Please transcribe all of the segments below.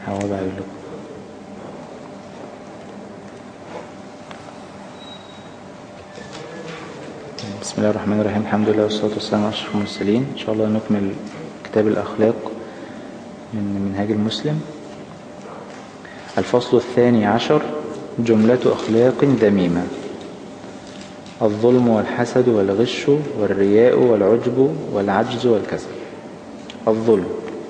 هقعد اقول لكم بسم الله الرحمن الرحيم الحمد لله والصلاة والسلام على أشرف المرسلين إن شاء الله نكمل كتاب الأخلاق من منهاج المسلم الفصل الثاني عشر جملة أخلاق ذميمة الظلم والحسد والغش والرياء والعجب والعجز والكسل الظلم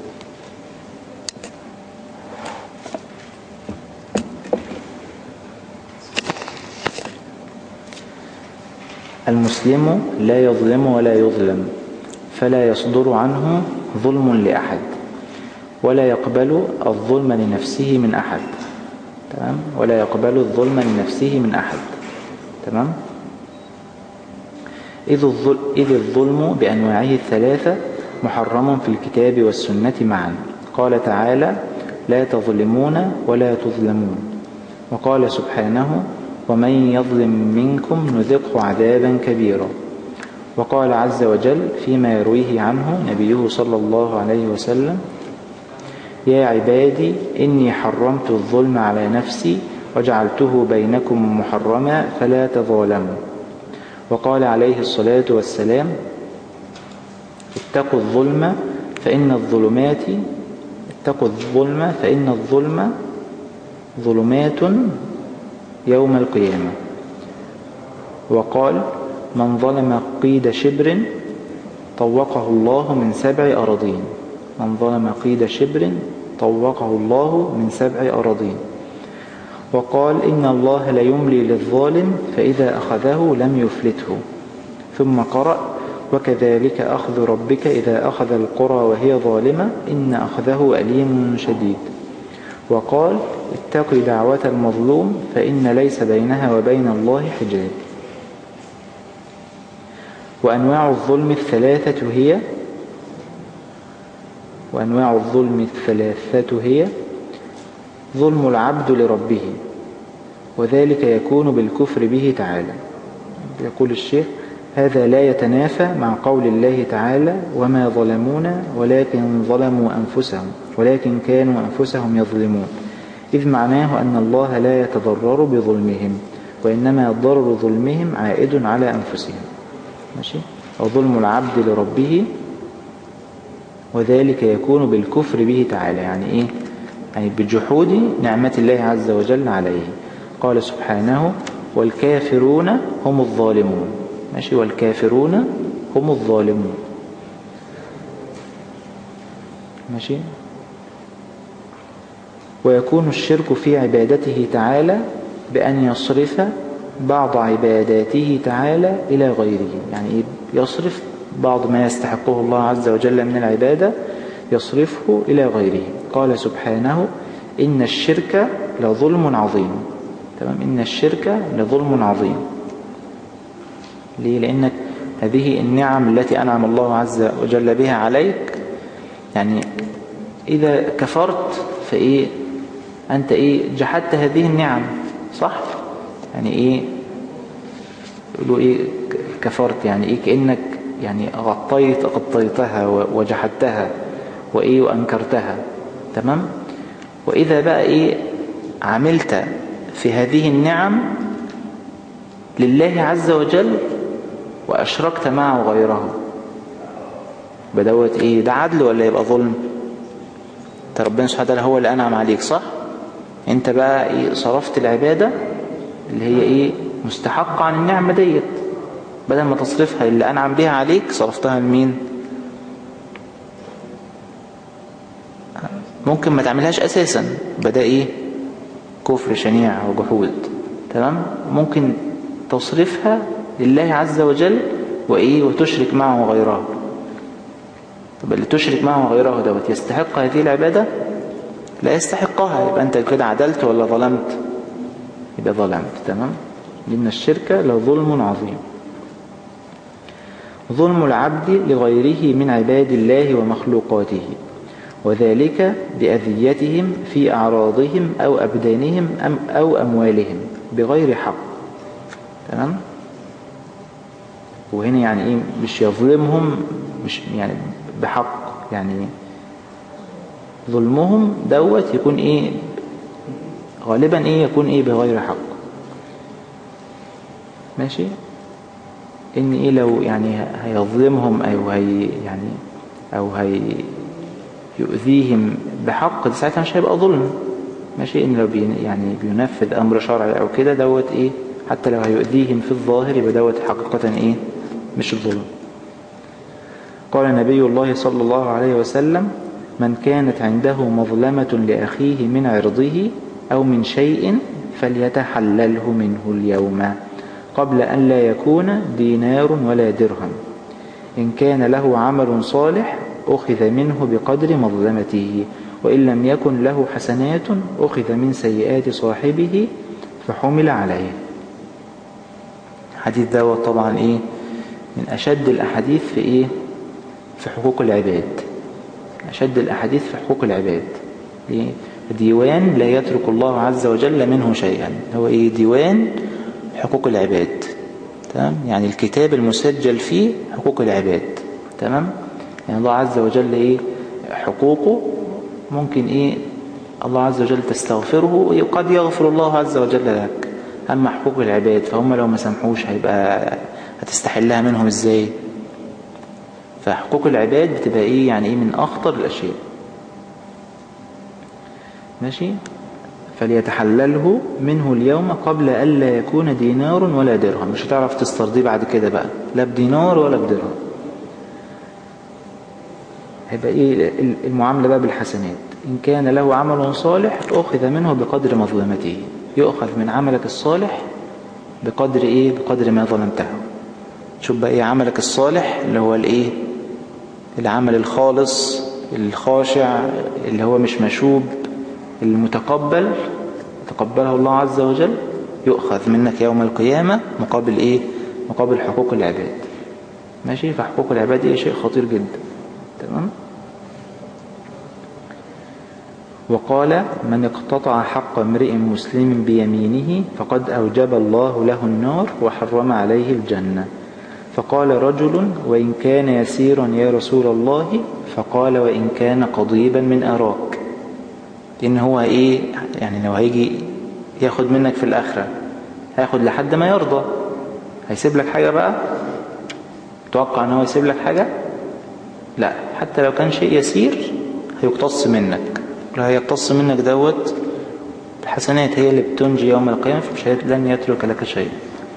المسلم لا يظلم ولا يظلم فلا يصدر عنه ظلم لأحد ولا يقبل الظلم لنفسه من أحد تمام ولا يقبل الظلم لنفسه من أحد تمام إذ الظلم, إذ الظلم بأنواعه الثلاثة محرم في الكتاب والسنة معا قال تعالى لا تظلمون ولا تظلمون وقال سبحانه ومن يظلم منكم نذقه عذابا كبيرا وقال عز وجل فيما يرويه عنه نبيه صلى الله عليه وسلم يا عبادي إني حرمت الظلم على نفسي وجعلته بينكم محرما فلا تظالموا وقال عليه الصلاة والسلام اتقوا الظلم فإن الظلمات اتقوا الظلم فإن الظلم ظلمات يوم القيامة وقال من ظلم قيد شبر طوقه الله من سبع أراضين من ظلم قيد شبر طوقه الله من سبع أراضين وقال إن الله ليملي للظالم فإذا أخذه لم يفلته ثم قرأ وكذلك أخذ ربك إذا أخذ القرى وهي ظالمة إن أخذه أليم شديد وقال اتق دعوة المظلوم فإن ليس بينها وبين الله حجاب وأنواع الظلم الثلاثة هي وأنواع الظلم الثلاثة هي ظلم العبد لربه وذلك يكون بالكفر به تعالى يقول الشيخ هذا لا يتنافى مع قول الله تعالى وما ظلمونا ولكن ظلموا أنفسهم ولكن كانوا أنفسهم يظلمون إذ معناه أن الله لا يتضرر بظلمهم وإنما ضرر ظلمهم عائد على أنفسهم ماشي وظلم العبد لربه وذلك يكون بالكفر به تعالى يعني إيه يعني بجحود نعمة الله عز وجل عليه قال سبحانه والكافرون هم الظالمون ماشي والكافرون هم الظالمون ماشي ويكون الشرك في عبادته تعالى بأن يصرف بعض عباداته تعالى إلى غيره يعني يصرف بعض ما يستحقه الله عز وجل من العبادة يصرفه إلى غيره قال سبحانه إن الشرك لظلم عظيم تمام إن الشرك لظلم عظيم ليه لأنك هذه النعم التي أنعم الله عز وجل بها عليك يعني إذا كفرت فإيه أنت إيه جحدت هذه النعم صح يعني إيه يقولوا إيه كفرت يعني إيه كأنك يعني غطيت غطيتها وجحدتها وإيه وأنكرتها تمام وإذا بقى إيه عملت في هذه النعم لله عز وجل وأشركت معه غيره بدوت إيه ده عدل ولا يبقى ظلم ربنا سبحانه وتعالى هو اللي أنعم عليك صح انت بقى إيه صرفت العبادة اللي هي إيه مستحقة عن النعمة ديت بدل ما تصرفها اللي أنعم بها عليك صرفتها لمين ممكن ما تعملهاش أساسا بدأ إيه كفر شنيع وجحود تمام ممكن تصرفها لله عز وجل وإيه وتشرك معه غيره طب اللي تشرك معه غيره دوت يستحق هذه العبادة لا يستحقها يبقى أنت كده عدلت ولا ظلمت يبقى ظلمت تمام لأن الشرك لظلم عظيم ظلم العبد لغيره من عباد الله ومخلوقاته وذلك بأذيتهم في أعراضهم أو أبدانهم أم أو أموالهم بغير حق تمام وهنا يعني إيه مش يظلمهم مش يعني بحق يعني ظلمهم دوت يكون ايه غالبا ايه يكون ايه بغير حق ماشي ان ايه لو يعني هيظلمهم او هي يعني او هي يؤذيهم بحق ساعتها مش هيبقى ظلم ماشي ان لو بي يعني بينفذ امر شرعي او كده دوت ايه حتى لو هيؤذيهم في الظاهر يبقى دوت حقيقة ايه مش ظلم قال نبي الله صلى الله عليه وسلم من كانت عنده مظلمة لأخيه من عرضه أو من شيء فليتحلله منه اليوم قبل أن لا يكون دينار ولا درهم إن كان له عمل صالح أخذ منه بقدر مظلمته وإن لم يكن له حسنات أخذ من سيئات صاحبه فحمل عليه حديث دوت طبعا إيه من أشد الأحاديث في إيه في حقوق العباد أشد الأحاديث في حقوق العباد ليه؟ ديوان لا يترك الله عز وجل منه شيئا هو إيه ديوان حقوق العباد تمام يعني الكتاب المسجل فيه حقوق العباد تمام يعني الله عز وجل إيه حقوقه ممكن إيه الله عز وجل تستغفره وقد يغفر الله عز وجل لك أما حقوق العباد فهم لو ما سامحوش هيبقى هتستحلها منهم إزاي فحقوق العباد بتبقى إيه يعني إيه من أخطر الأشياء ماشي فليتحلله منه اليوم قبل ألا يكون دينار ولا درهم مش هتعرف تسترضيه بعد كده بقى لا بدينار ولا بدرهم هيبقى ايه المعاملة بقى بالحسنات إن كان له عمل صالح أخذ منه بقدر مظلمته يؤخذ من عملك الصالح بقدر ايه بقدر ما ظلمته شوف بقى ايه عملك الصالح اللي هو الايه العمل الخالص الخاشع اللي هو مش مشوب المتقبل تقبله الله عز وجل يؤخذ منك يوم القيامة مقابل ايه مقابل حقوق العباد ماشي فحقوق العباد ايه شيء خطير جدا تمام وقال من اقتطع حق امرئ مسلم بيمينه فقد أوجب الله له النار وحرم عليه الجنة فقال رجل وإن كان يسيرا يا رسول الله فقال وإن كان قضيبا من أراك إن هو إيه يعني لو هيجي ياخد منك في الآخرة هياخد لحد ما يرضى هيسيب لك حاجة بقى توقع ان هو يسيب لك حاجة لا حتى لو كان شيء يسير هيقتص منك لا هيقتص منك دوت الحسنات هي اللي بتنجي يوم القيامة فمش لن يترك لك شيء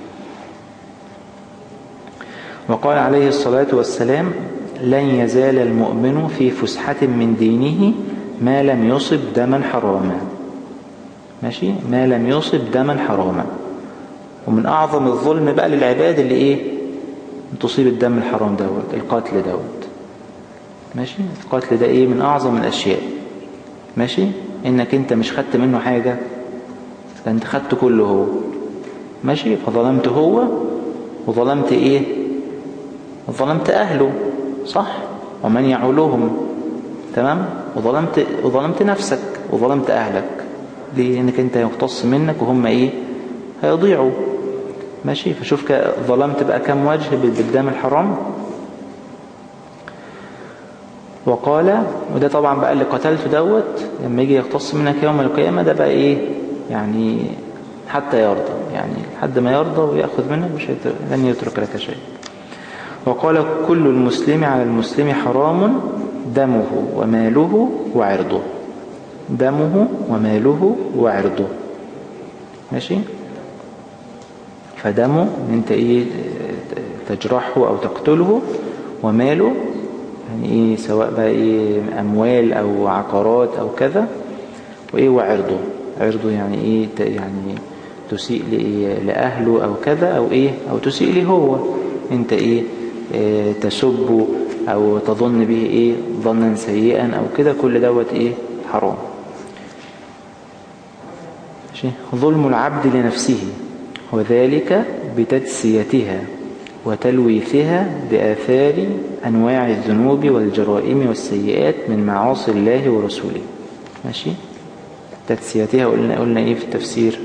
وقال عليه الصلاة والسلام لن يزال المؤمن في فسحة من دينه ما لم يصب دما حراما ماشي ما لم يصب دما حراما ومن أعظم الظلم بقى للعباد اللي إيه تصيب الدم الحرام دوت القتل دوت ماشي القتل ده إيه من أعظم الأشياء ماشي إنك أنت مش خدت منه حاجة ده أنت خدت كله هو ماشي فظلمت هو وظلمت إيه وظلمت أهله صح ومن يعولهم تمام وظلمت وظلمت نفسك وظلمت أهلك ليه لأنك أنت يختص منك وهم إيه هيضيعوا ماشي فشوف ظلمت بقى كم وجه بالدم الحرام وقال وده طبعا بقى اللي قتلته دوت لما يجي يختص منك يوم القيامة ده بقى ايه يعني حتى يرضى يعني لحد ما يرضى ويأخذ منك مش لن يترك لك شيء وقال كل المسلم على المسلم حرام دمه وماله وعرضه دمه وماله وعرضه ماشي فدمه انت ايه تجرحه او تقتله وماله يعني ايه سواء بقى ايه اموال او عقارات او كذا وايه وعرضه عرضه يعني ايه يعني تسيء لأهله أو كذا أو إيه أو تسيء لي هو أنت إيه, إيه تسبه أو تظن به إيه ظنا سيئا أو كده كل دوت إيه حرام ظلم العبد لنفسه وذلك بتجسيتها وتلويثها بآثار أنواع الذنوب والجرائم والسيئات من معاصي الله ورسوله ماشي تجسيتها قلنا, قلنا إيه في التفسير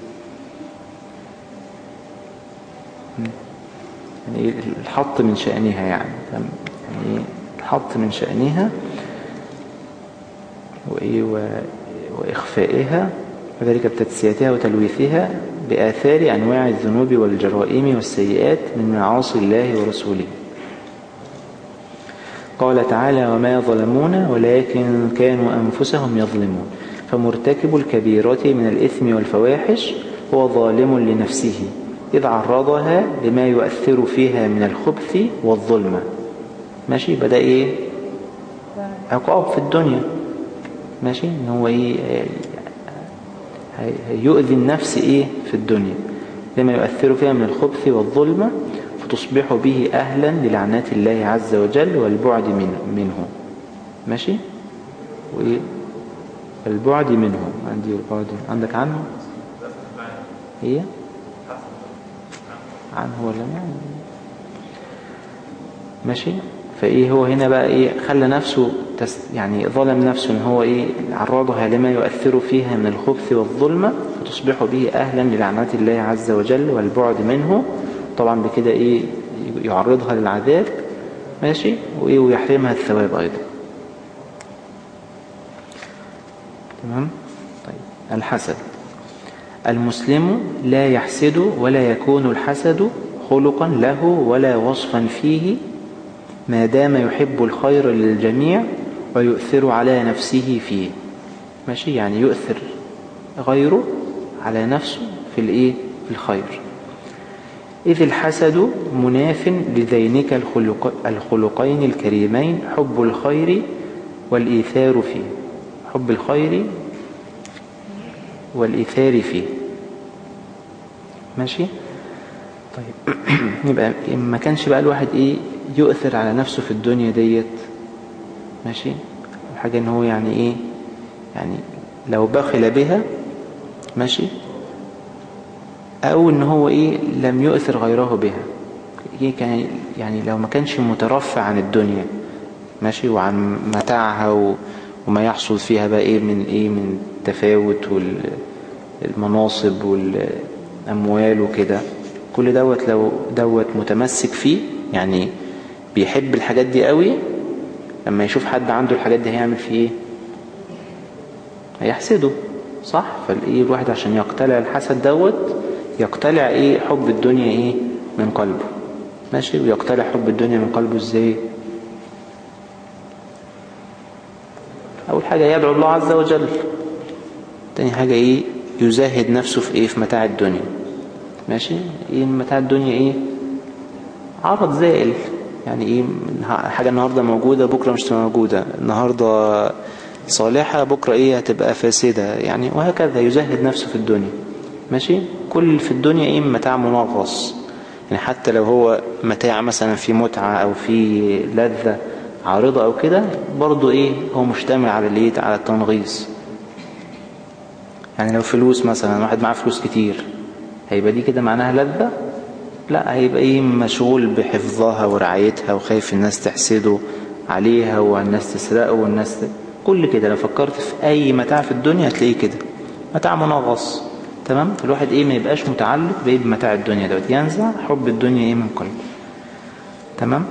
يعني الحط من شأنها يعني يعني الحط من شأنها وإيه وإخفائها وذلك بتدسيتها وتلويثها بآثار أنواع الذنوب والجرائم والسيئات من معاصي الله ورسوله قال تعالى وما ظلمونا ولكن كانوا أنفسهم يظلمون فمرتكب الكبيرة من الإثم والفواحش هو ظالم لنفسه إذ عرضها لما يؤثر فيها من الخبث والظلمة ماشي بدأ إيه عقاب في الدنيا ماشي إن هو إيه يؤذي النفس إيه في الدنيا لما يؤثر فيها من الخبث والظلمة فتصبح به أهلا للعنات الله عز وجل والبعد منه ماشي وإيه البعد منه عندي البعد عندك عنه هي عنه ولا ما ماشي فايه هو هنا بقى ايه خلى نفسه تس يعني ظلم نفسه ان هو ايه عرضها لما يؤثر فيها من الخبث والظلمة فتصبح به اهلا للعنات الله عز وجل والبعد منه طبعا بكده ايه يعرضها للعذاب ماشي وايه ويحرمها الثواب ايضا تمام طيب الحسد المسلم لا يحسد ولا يكون الحسد خلقا له ولا وصفا فيه ما دام يحب الخير للجميع ويؤثر على نفسه فيه ماشي يعني يؤثر غيره على نفسه في الايه في الخير إذ الحسد مناف لذينك الخلق الخلقين الكريمين حب الخير والإيثار فيه حب الخير والإيثار فيه ماشي طيب يبقى ما كانش بقى الواحد ايه يؤثر على نفسه في الدنيا ديت ماشي الحاجة ان هو يعني ايه يعني لو بخل بها ماشي او ان هو ايه لم يؤثر غيره بها إيه كان يعني لو ما كانش مترفع عن الدنيا ماشي وعن متاعها و وما يحصل فيها بقى ايه من ايه من تفاوت والمناصب والاموال وكده كل دوت لو دوت متمسك فيه يعني بيحب الحاجات دي قوي لما يشوف حد عنده الحاجات دي هيعمل فيه ايه هيحسده صح فالايه الواحد عشان يقتلع الحسد دوت يقتلع ايه حب الدنيا ايه من قلبه ماشي ويقتلع حب الدنيا من قلبه ازاي اول حاجة يدعو الله عز وجل تاني حاجة ايه يزاهد نفسه في ايه في متاع الدنيا ماشي ايه متاع الدنيا ايه عرض زائل يعني ايه حاجة النهاردة موجودة بكرة مش موجودة النهاردة صالحة بكرة ايه هتبقى فاسدة يعني وهكذا يزهد نفسه في الدنيا ماشي كل في الدنيا ايه متاع منغص يعني حتى لو هو متاع مثلا في متعة او في لذة عارضة او كده برضو ايه هو مشتمل على الايه على التنغيص يعني لو فلوس مثلا واحد معاه فلوس كتير هيبقى دي كده معناها لذة لا هيبقى ايه مشغول بحفظها ورعايتها وخايف الناس تحسده عليها والناس تسرقه والناس ت... كل كده لو فكرت في اي متاع في الدنيا هتلاقيه كده متاع منغص تمام الواحد ايه ما يبقاش متعلق بايه بمتاع الدنيا دوت ينزع حب الدنيا ايه من قلبه تمام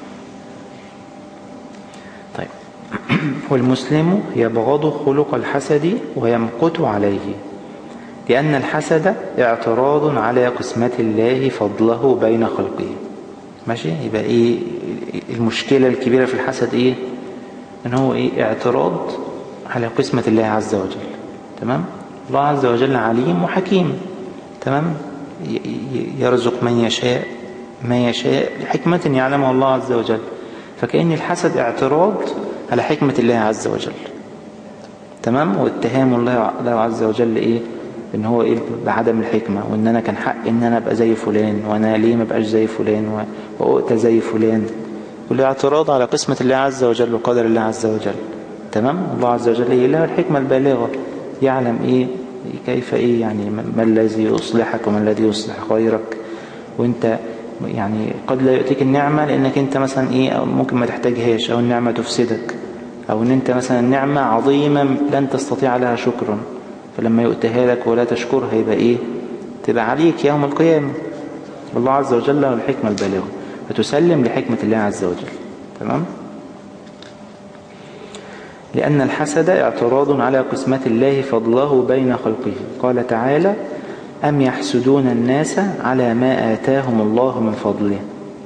طيب والمسلم يبغض خلق الحسد ويمقت عليه لأن الحسد اعتراض على قسمة الله فضله بين خلقه ماشي يبقى ايه المشكلة الكبيرة في الحسد ايه ان هو ايه اعتراض على قسمة الله عز وجل تمام الله عز وجل عليم وحكيم تمام يرزق من يشاء ما يشاء لحكمة يعلمها الله عز وجل فكأن الحسد اعتراض على حكمة الله عز وجل تمام واتهام الله عز وجل ايه ان هو ايه بعدم الحكمة وان انا كان حق ان انا ابقى زي فلان وانا ليه ما بقاش زي فلان واؤتى زي فلان والاعتراض على قسمة الله عز وجل وقدر الله عز وجل تمام الله عز وجل ايه له الحكمة البالغة يعلم ايه كيف ايه يعني ما الذي يصلحك وما الذي يصلح غيرك وانت يعني قد لا يؤتيك النعمة لانك انت مثلا ايه ممكن ما تحتاجهاش او النعمة تفسدك او ان انت مثلا نعمة عظيمة لن تستطيع لها شكرا فلما يؤتيها لك ولا تشكرها يبقى ايه تبقى عليك يوم القيامة الله عز وجل له الحكمة البالغة فتسلم لحكمة الله عز وجل تمام لأن الحسد اعتراض على قسمة الله فضله بين خلقه قال تعالى أم يحسدون الناس على ما آتاهم الله من فضله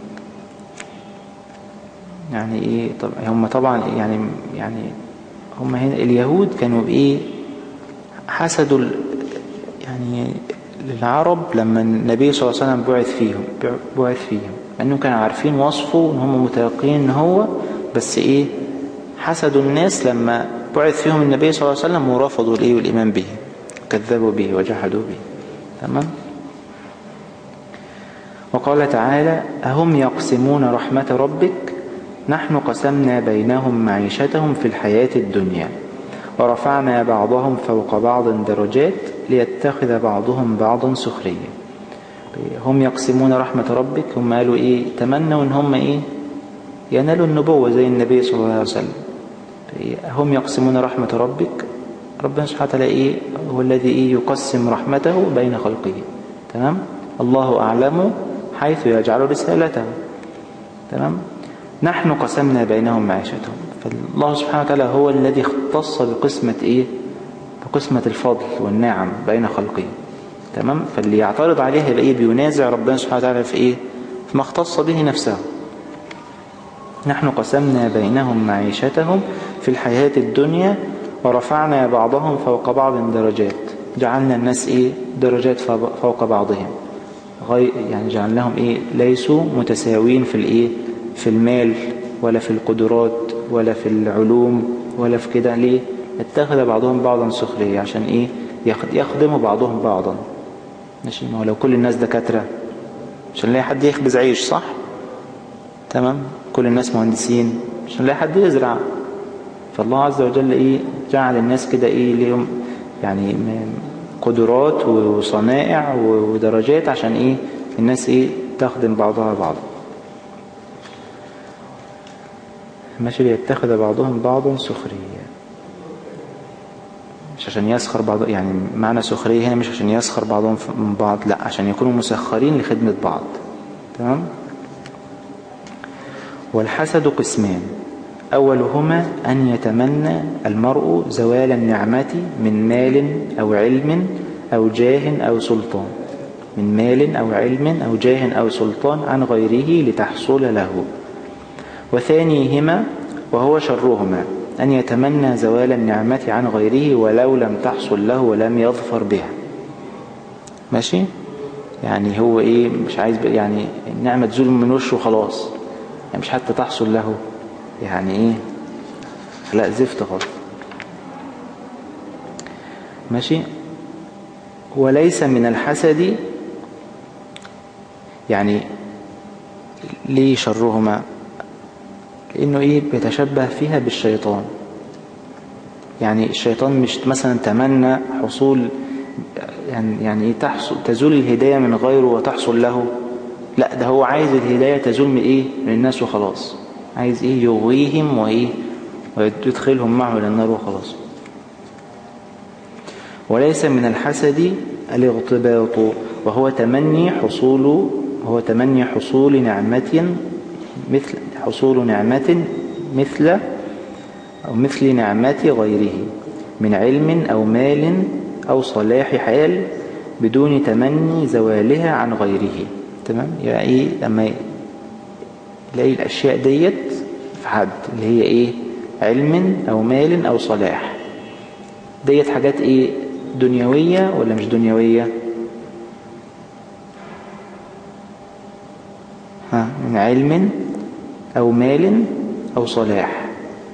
يعني إيه طب هم طبعا يعني يعني هم هنا اليهود كانوا إيه حسدوا يعني للعرب لما النبي صلى الله عليه وسلم بعث فيهم بعث فيهم لأنهم كانوا عارفين وصفه ان هم متيقين ان هو بس ايه حسدوا الناس لما بعث فيهم النبي صلى الله عليه وسلم ورفضوا الايه والإيمان به كذبوا به وجحدوا به تمام وقال تعالى أهم يقسمون رحمة ربك نحن قسمنا بينهم معيشتهم في الحياة الدنيا ورفعنا بعضهم فوق بعض درجات ليتخذ بعضهم بعضا سخريا هم يقسمون رحمة ربك هم قالوا إيه تمنوا إن هم إيه ينالوا النبوة زي النبي صلى الله عليه وسلم هم يقسمون رحمة ربك ربنا سبحانه وتعالى إيه هو الذي إيه يقسم رحمته بين خلقه تمام الله أعلم حيث يجعل رسالته تمام نحن قسمنا بينهم معيشتهم فالله سبحانه وتعالى هو الذي اختص بقسمة إيه بقسمة الفضل والنعم بين خلقه تمام فاللي يعترض عليها يبقى إيه بينازع ربنا سبحانه وتعالى في إيه فيما اختص به نفسه نحن قسمنا بينهم معيشتهم في الحياة الدنيا ورفعنا بعضهم فوق بعض درجات جعلنا الناس إيه درجات فوق بعضهم غير يعني جعلناهم إيه ليسوا متساوين في الإيه في المال ولا في القدرات ولا في العلوم ولا في كده ليه اتخذ بعضهم بعضا سخرية عشان ايه يخدموا بعضهم بعضا ماشي ما هو لو كل الناس دكاترة عشان نلاقي حد يخبز عيش صح تمام كل الناس مهندسين عشان نلاقي حد يزرع فالله عز وجل ايه جعل الناس كده ايه ليهم يعني قدرات وصنائع ودرجات عشان ايه الناس ايه تخدم بعضها بعضا ماشي ليتخذ بعضهم بعضا سخريا مش عشان يسخر بعض يعني معنى سخرية هنا مش عشان يسخر بعضهم من بعض لا عشان يكونوا مسخرين لخدمة بعض تمام والحسد قسمان أولهما أن يتمنى المرء زوال النعمة من مال أو علم أو جاه أو سلطان من مال أو علم أو جاه أو سلطان عن غيره لتحصل له وثانيهما وهو شرهما أن يتمنى زوال النعمة عن غيره ولو لم تحصل له ولم يظفر بها ماشي يعني هو ايه مش عايز يعني النعمة تزول من وشه خلاص يعني مش حتى تحصل له يعني ايه لا زفت خالص ماشي وليس من الحسد يعني ليه شرهما لأنه إيه بيتشبه فيها بالشيطان يعني الشيطان مش مثلا تمنى حصول يعني يعني إيه تحصل تزول الهداية من غيره وتحصل له لا ده هو عايز الهداية تزول من إيه من الناس وخلاص عايز إيه يغويهم وإيه ويدخلهم معه إلى النار وخلاص وليس من الحسد الاغتباط وهو تمني حصول هو تمني حصول نعمة مثل حصول نعمة مثل أو مثل نعمات غيره من علم أو مال أو صلاح حال بدون تمني زوالها عن غيره تمام يعني إيه لما يلاقي الأشياء ديت في حد اللي هي إيه علم أو مال أو صلاح ديت حاجات إيه دنيوية ولا مش دنيوية ها من علم أو مال أو صلاح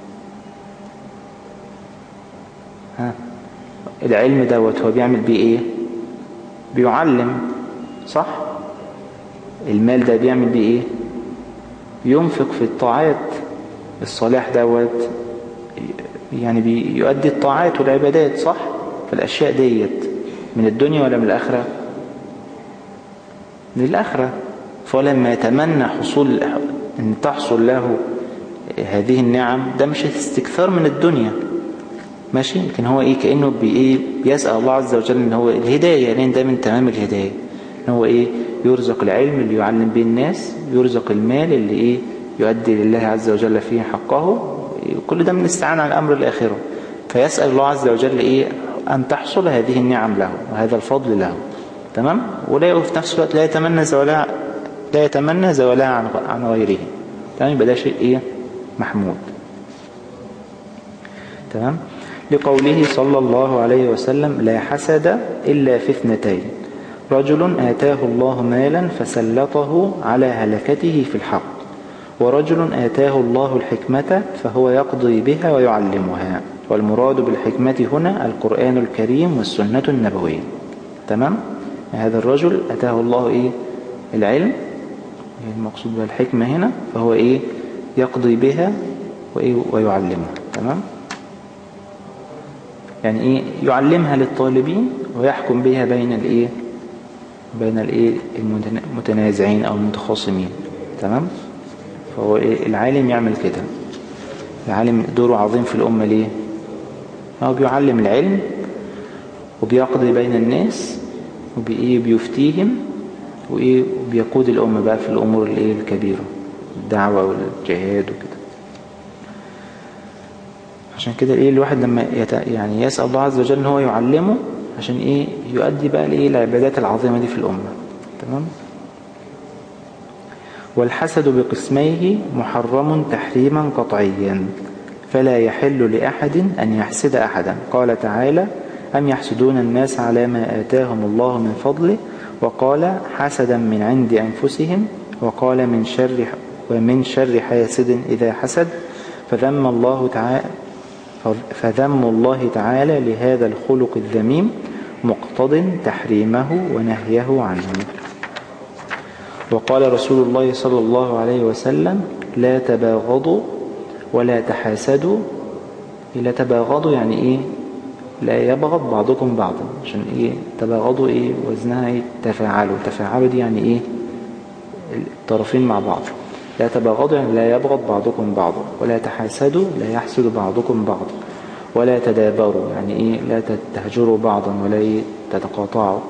ها العلم دوت هو بيعمل بيه ايه بيعلم صح المال ده بيعمل بيه ايه ينفق في الطاعات الصلاح دوت يعني بيؤدي الطاعات والعبادات صح فالأشياء ديت من الدنيا ولا من الآخرة من الآخرة فلما يتمنى حصول ان تحصل له هذه النعم ده مش استكثار من الدنيا ماشي لكن هو ايه كأنه بي ايه بيسأل الله عز وجل ان هو الهداية لان ده من تمام الهداية ان هو ايه يرزق العلم اللي يعلم به الناس يرزق المال اللي ايه يؤدي لله عز وجل فيه حقه كل ده من الاستعانة على الأمر الآخرة فيسأل الله عز وجل إيه أن تحصل هذه النعم له وهذا الفضل له تمام ولا في نفس الوقت لا يتمنى زوالها لا يتمنى زوالها عن عن غيره تمام يبقى ده شيء إيه محمود تمام لقوله صلى الله عليه وسلم لا حسد إلا في اثنتين رجل آتاه الله مالا فسلطه على هلكته في الحق ورجل آتاه الله الحكمة فهو يقضي بها ويعلمها والمراد بالحكمة هنا القرآن الكريم والسنة النبوية تمام هذا الرجل أتاه الله إيه العلم المقصود بالحكمة هنا فهو إيه يقضي بها وإيه ويعلمها تمام يعني إيه يعلمها للطالبين ويحكم بها بين الإيه بين الإيه المتنازعين أو المتخاصمين تمام فهو إيه العالم يعمل كده العالم دوره عظيم في الأمة ليه هو بيعلم العلم وبيقضي بين الناس وبإيه بيفتيهم وإيه وبيقود الأمة بقى في الأمور الإيه الكبيرة الدعوة والجهاد وكده عشان كده إيه الواحد لما يت... يعني يسأل الله عز وجل إن هو يعلمه عشان إيه يؤدي بقى الإيه العبادات العظيمة دي في الأمة تمام والحسد بقسميه محرم تحريما قطعيا فلا يحل لأحد أن يحسد أحدا قال تعالى أم يحسدون الناس على ما آتاهم الله من فضله وقال حسدا من عند أنفسهم وقال من شر ومن شر حاسد إذا حسد فذم الله تعالى فذم الله تعالى لهذا الخلق الذميم مقتض تحريمه ونهيه عنه وقال رسول الله صلى الله عليه وسلم لا تباغضوا ولا تحاسدوا لا تباغضوا يعني ايه لا يبغض بعضكم بعضا عشان ايه تباغضوا ايه وزنها ايه تفاعلوا تفاعلوا دي يعني ايه الطرفين مع بعض لا تباغضوا يعني لا يبغض بعضكم بعضا ولا تحاسدوا لا يحسد بعضكم بعضا ولا تدابروا يعني ايه لا تهجروا بعضا ولا ايه تتقاطعوا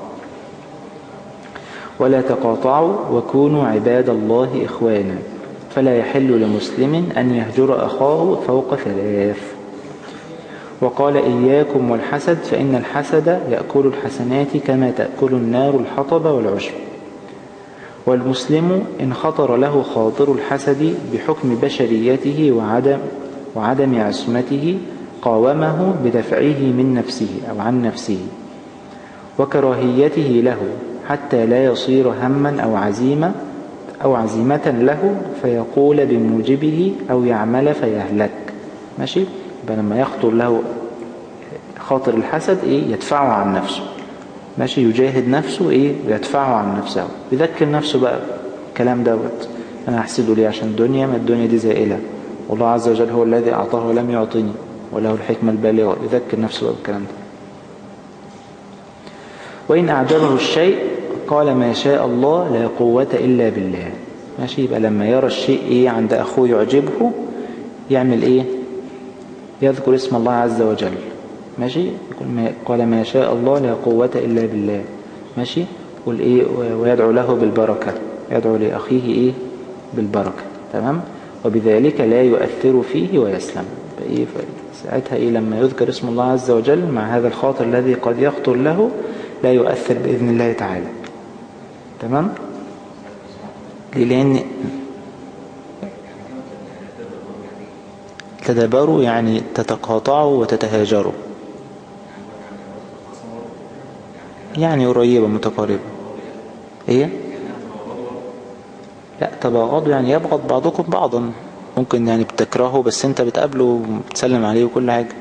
ولا تقاطعوا وكونوا عباد الله إخوانا فلا يحل لمسلم أن يهجر أخاه فوق ثلاث وقال إياكم والحسد فإن الحسد يأكل الحسنات كما تأكل النار الحطب والعشب والمسلم إن خطر له خاطر الحسد بحكم بشريته وعدم, وعدم عصمته قاومه بدفعه من نفسه أو عن نفسه وكراهيته له حتى لا يصير هما أو عزيمة أو عزيمة له فيقول بموجبه أو يعمل فيهلك ماشي يبقى لما يخطر له خاطر الحسد إيه يدفعه عن نفسه ماشي يجاهد نفسه إيه ويدفعه عن نفسه يذكر نفسه بقى الكلام دوت أنا أحسده ليه عشان الدنيا ما الدنيا دي زائلة والله عز وجل هو الذي أعطاه ولم يعطني وله الحكمة البالغة يذكر نفسه بقى بالكلام ده وإن أعجبه الشيء قال ما شاء الله لا قوة إلا بالله ماشي يبقى لما يرى الشيء إيه عند أخوه يعجبه يعمل إيه يذكر اسم الله عز وجل ماشي يقول ما قال ما شاء الله لا قوة إلا بالله ماشي يقول إيه ويدعو له بالبركة يدعو لأخيه إيه بالبركة تمام وبذلك لا يؤثر فيه ويسلم إيه ساعتها إيه لما يذكر اسم الله عز وجل مع هذا الخاطر الذي قد يخطر له لا يؤثر بإذن الله تعالى تمام لأن تدبروا يعني تتقاطعوا وتتهاجروا يعني قريبة متقاربة ايه لا تباغضوا يعني يبغض بعضكم بعضا ممكن يعني بتكرهه بس انت بتقابله وبتسلم عليه وكل حاجة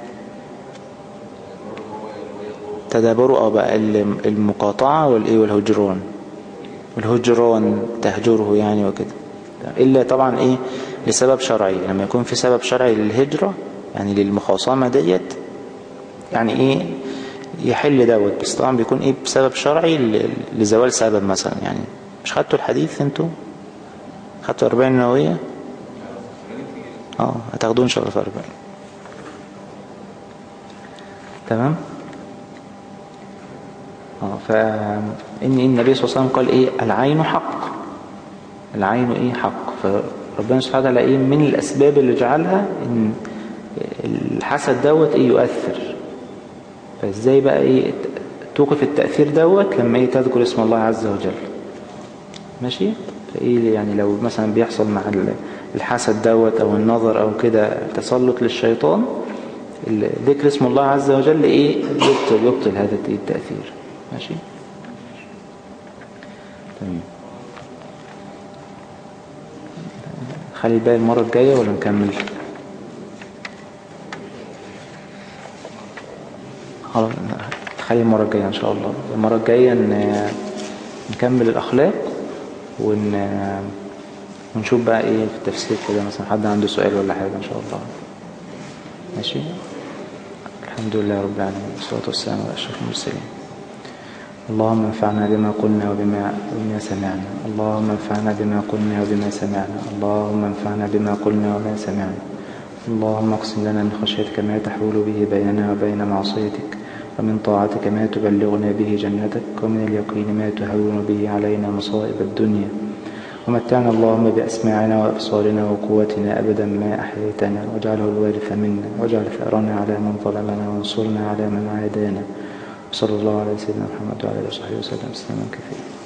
تدابروا اه بقى المقاطعة والايه والهجران والهجران تهجره يعني وكده إلا طبعا إيه لسبب شرعي لما يكون في سبب شرعي للهجرة يعني للمخاصمة ديت يعني إيه يحل دوت بس طبعا بيكون إيه بسبب شرعي لزوال سبب مثلا يعني مش خدتوا الحديث انتوا خدتوا أربعين نووية اه هتاخدون إن شاء الله في أربعين تمام اه فإن النبي صلى الله عليه وسلم قال إيه العين حق العين إيه حق فربنا سبحانه وتعالى إيه من الأسباب اللي جعلها إن فالحسد دوت ايه يؤثر فازاي بقى ايه توقف التأثير دوت لما ايه تذكر اسم الله عز وجل ماشي فايه يعني لو مثلا بيحصل مع الحسد دوت او النظر او كده تسلط للشيطان ذكر اسم الله عز وجل ايه يبطل يبطل هذا التأثير ماشي تمام خلي الباقي المرة الجاية ولا نكمل خلاص خلي المرة الجاية ان شاء الله المرة الجاية نكمل الاخلاق ون ونشوف بقى ايه في التفسير كده مثلا حد عنده سؤال ولا حاجة ان شاء الله ماشي الحمد لله رب العالمين والصلاة والسلام على أشرف المرسلين اللهم انفعنا بما قلنا وبما, وبما سمعنا اللهم انفعنا بما قلنا وبما سمعنا اللهم انفعنا بما قلنا وما سمعنا اللهم اقسم لنا من خشيتك ما تحول به بيننا وبين معصيتك ومن طاعتك ما تبلغنا به جنتك ومن اليقين ما تهون به علينا مصائب الدنيا ومتعنا اللهم بأسماعنا وأبصارنا وقوتنا أبدا ما أحييتنا واجعله الوارث منا واجعل ثأرنا على من ظلمنا وانصرنا على من عادانا وصلى الله على سيدنا محمد وعلى آله وصحبه وسلم تسليما كثيرا